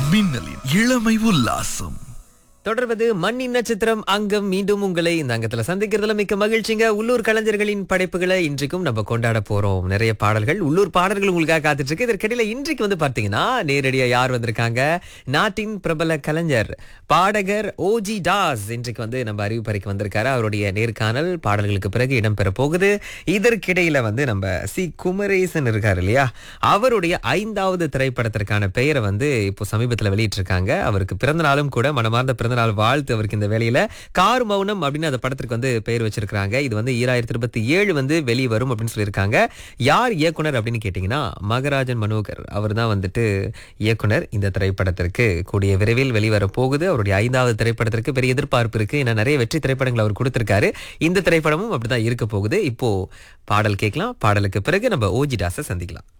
மின்னலின் இளமை உல்லாசம் தொடர்வது மண்ணின் நட்சத்திரம் அங்கம் மீண்டும் உங்களை இந்த அங்கத்துல சந்திக்கிறதுல மிக்க மகிழ்ச்சிங்க உள்ளூர் கலைஞர்களின் படைப்புகளை இன்றைக்கும் நம்ம கொண்டாட போறோம் நிறைய பாடல்கள் உள்ளூர் பாடல்கள் உங்களுக்காக காத்துட்டு இருக்கு இதற்கிடையில இன்றைக்கு வந்து பார்த்தீங்கன்னா நேரடியா யார் வந்திருக்காங்க நாட்டின் பிரபல கலைஞர் பாடகர் ஓஜி டாஸ் இன்றைக்கு வந்து நம்ம அறிவிப்பறைக்கு வந்திருக்காரு அவருடைய நேர்காணல் பாடல்களுக்கு பிறகு இடம்பெற போகுது இதற்கிடையில வந்து நம்ம சி குமரேசன் இருக்காரு இல்லையா அவருடைய ஐந்தாவது திரைப்படத்திற்கான பெயரை வந்து இப்போ சமீபத்தில் வெளியிட்டிருக்காங்க அவருக்கு பிறந்த நாளும் கூட மனமார்ந்த பிறந்த நாள் வாழ்த்து அவருக்கு இந்த வேலையில கார் மௌனம் அப்படின்னு அந்த படத்திற்கு வந்து பெயர் வச்சிருக்காங்க இது வந்து ஈராயிரத்தி இருபத்தி ஏழு வந்து வெளியே வரும் அப்படின்னு சொல்லியிருக்காங்க யார் இயக்குனர் அப்படின்னு கேட்டீங்கன்னா மகராஜன் மனோகர் அவர் தான் வந்துட்டு இயக்குனர் இந்த திரைப்படத்திற்கு கூடிய விரைவில் வெளிவர போகுது அவருடைய ஐந்தாவது திரைப்படத்திற்கு பெரிய எதிர்பார்ப்பு இருக்கு ஏன்னா நிறைய வெற்றி திரைப்படங்கள் அவர் கொடுத்திருக்காரு இந்த திரைப்படமும் அப்படிதான் இருக்க போகுது இப்போ பாடல் கேட்கலாம் பாடலுக்கு பிறகு நம்ம ஓஜி டாஸை சந்திக்கலாம்